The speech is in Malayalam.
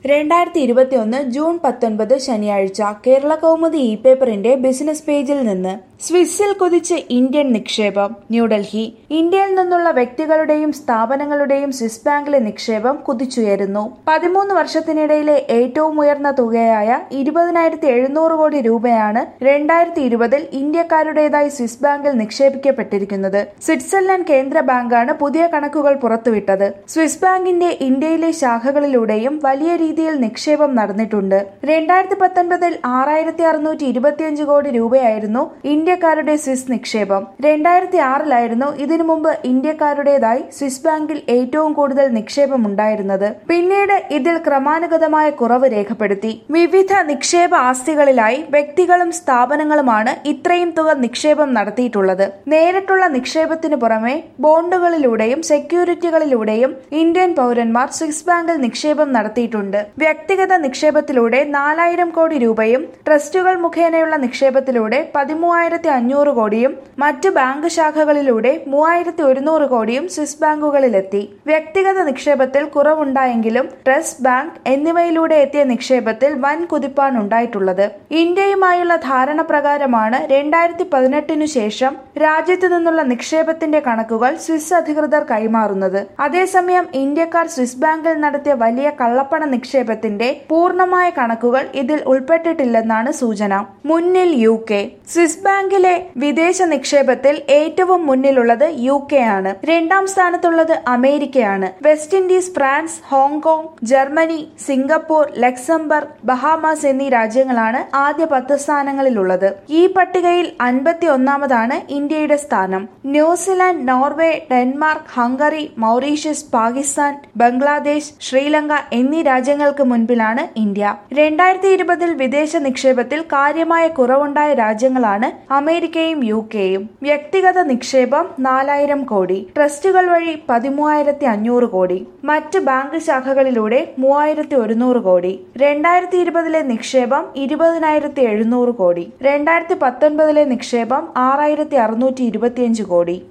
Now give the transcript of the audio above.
രണ്ടായിരത്തി ഇരുപത്തിയൊന്ന് ജൂൺ പത്തൊൻപത് ശനിയാഴ്ച കേരള കൗമുദി ഇ പേപ്പറിന്റെ ബിസിനസ് പേജിൽ നിന്ന് സ്വിസ്സിൽ കുതിച്ച് ഇന്ത്യൻ നിക്ഷേപം ന്യൂഡൽഹി ഇന്ത്യയിൽ നിന്നുള്ള വ്യക്തികളുടെയും സ്ഥാപനങ്ങളുടെയും സ്വിസ് ബാങ്കിലെ നിക്ഷേപം കുതിച്ചുയരുന്നു പതിമൂന്ന് വർഷത്തിനിടയിലെ ഏറ്റവും ഉയർന്ന തുകയായ ഇരുപതിനായിരത്തി എഴുന്നൂറ് കോടി രൂപയാണ് രണ്ടായിരത്തി ഇരുപതിൽ ഇന്ത്യക്കാരുടേതായി സ്വിസ് ബാങ്കിൽ നിക്ഷേപിക്കപ്പെട്ടിരിക്കുന്നത് സ്വിറ്റ്സർലൻഡ് കേന്ദ്ര ബാങ്കാണ് പുതിയ കണക്കുകൾ പുറത്തുവിട്ടത് സ്വിസ് ബാങ്കിന്റെ ഇന്ത്യയിലെ ശാഖകളിലൂടെയും വലിയ രീതിയിൽ നിക്ഷേപം നടന്നിട്ടുണ്ട് രണ്ടായിരത്തി പത്തൊൻപതിൽ ആറായിരത്തി അറുന്നൂറ്റി ഇരുപത്തിയഞ്ച് കോടി രൂപയായിരുന്നു ഇന്ത്യക്കാരുടെ സ്വിസ് നിക്ഷേപം രണ്ടായിരത്തി ആറിലായിരുന്നു ഇതിനു മുമ്പ് ഇന്ത്യക്കാരുടേതായി സ്വിസ് ബാങ്കിൽ ഏറ്റവും കൂടുതൽ നിക്ഷേപം ഉണ്ടായിരുന്നത് പിന്നീട് ഇതിൽ ക്രമാനുഗതമായ കുറവ് രേഖപ്പെടുത്തി വിവിധ നിക്ഷേപ ആസ്തികളിലായി വ്യക്തികളും സ്ഥാപനങ്ങളുമാണ് ഇത്രയും തുക നിക്ഷേപം നടത്തിയിട്ടുള്ളത് നേരിട്ടുള്ള നിക്ഷേപത്തിനു പുറമെ ബോണ്ടുകളിലൂടെയും സെക്യൂരിറ്റികളിലൂടെയും ഇന്ത്യൻ പൗരന്മാർ സ്വിസ് ബാങ്കിൽ നിക്ഷേപം നടത്തിയിട്ടുണ്ട് വ്യക്തിഗത നിക്ഷേപത്തിലൂടെ നാലായിരം കോടി രൂപയും ട്രസ്റ്റുകൾ മുഖേനയുള്ള നിക്ഷേപത്തിലൂടെ പതിമൂവായിരത്തി അഞ്ഞൂറ് കോടിയും മറ്റ് ബാങ്ക് ശാഖകളിലൂടെ മൂവായിരത്തി ഒരുന്നൂറ് കോടിയും സ്വിസ് ബാങ്കുകളിലെത്തി വ്യക്തിഗത നിക്ഷേപത്തിൽ കുറവുണ്ടായെങ്കിലും ട്രസ്റ്റ് ബാങ്ക് എന്നിവയിലൂടെ എത്തിയ നിക്ഷേപത്തിൽ വൻ കുതിപ്പാണ് ഉണ്ടായിട്ടുള്ളത് ഇന്ത്യയുമായുള്ള ധാരണ പ്രകാരമാണ് രണ്ടായിരത്തി പതിനെട്ടിനു ശേഷം രാജ്യത്തു നിന്നുള്ള നിക്ഷേപത്തിന്റെ കണക്കുകൾ സ്വിസ് അധികൃതർ കൈമാറുന്നത് അതേസമയം ഇന്ത്യക്കാർ സ്വിസ് ബാങ്കിൽ നടത്തിയ വലിയ കള്ളപ്പണ നിക്ഷേപത്തിന്റെ പൂർണ്ണമായ കണക്കുകൾ ഇതിൽ ഉൾപ്പെട്ടിട്ടില്ലെന്നാണ് സൂചന മുന്നിൽ യു കെ സ്വിസ് ബാങ്കിലെ വിദേശ നിക്ഷേപത്തിൽ ഏറ്റവും മുന്നിലുള്ളത് യു കെ ആണ് രണ്ടാം സ്ഥാനത്തുള്ളത് അമേരിക്കയാണ് West Indies France Hong Kong Germany Singapore Luxembourg Bahamas എന്നീ രാജ്യങ്ങളാണ് ആദ്യ പത്ത് സ്ഥാനങ്ങളിലുള്ളത് ഈ പട്ടികയിൽ അൻപത്തി ഒന്നാമതാണ് ഇന്ത്യയുടെ സ്ഥാനം New Zealand Norway Denmark Hungary Mauritius Pakistan Bangladesh Sri Lanka എന്നീ രാജ്യങ്ങൾക്ക് മുൻപിലാണ് ഇന്ത്യ രണ്ടായിരത്തി ഇരുപതിൽ വിദേശ നിക്ഷേപത്തിൽ കാര്യമായ കുറവുണ്ടായ രാജ്യങ്ങളാണ് അമേരിക്കയും യു കെയും വ്യക്തിഗത നിക്ഷേപം നാലായിരം കോടി ട്രസ്റ്റുകൾ വഴി പതിമൂവായിരത്തി അഞ്ഞൂറ് കോടി മറ്റ് ബാങ്ക് ശാഖകളിലൂടെ മൂവായിരത്തി ഒരുന്നൂറ് കോടി രണ്ടായിരത്തി ഇരുപതിലെ നിക്ഷേപം ഇരുപതിനായിരത്തി എഴുന്നൂറ് കോടി രണ്ടായിരത്തി പത്തൊൻപതിലെ നിക്ഷേപം ആറായിരത്തി അറുന്നൂറ്റി ഇരുപത്തിയഞ്ച് കോടി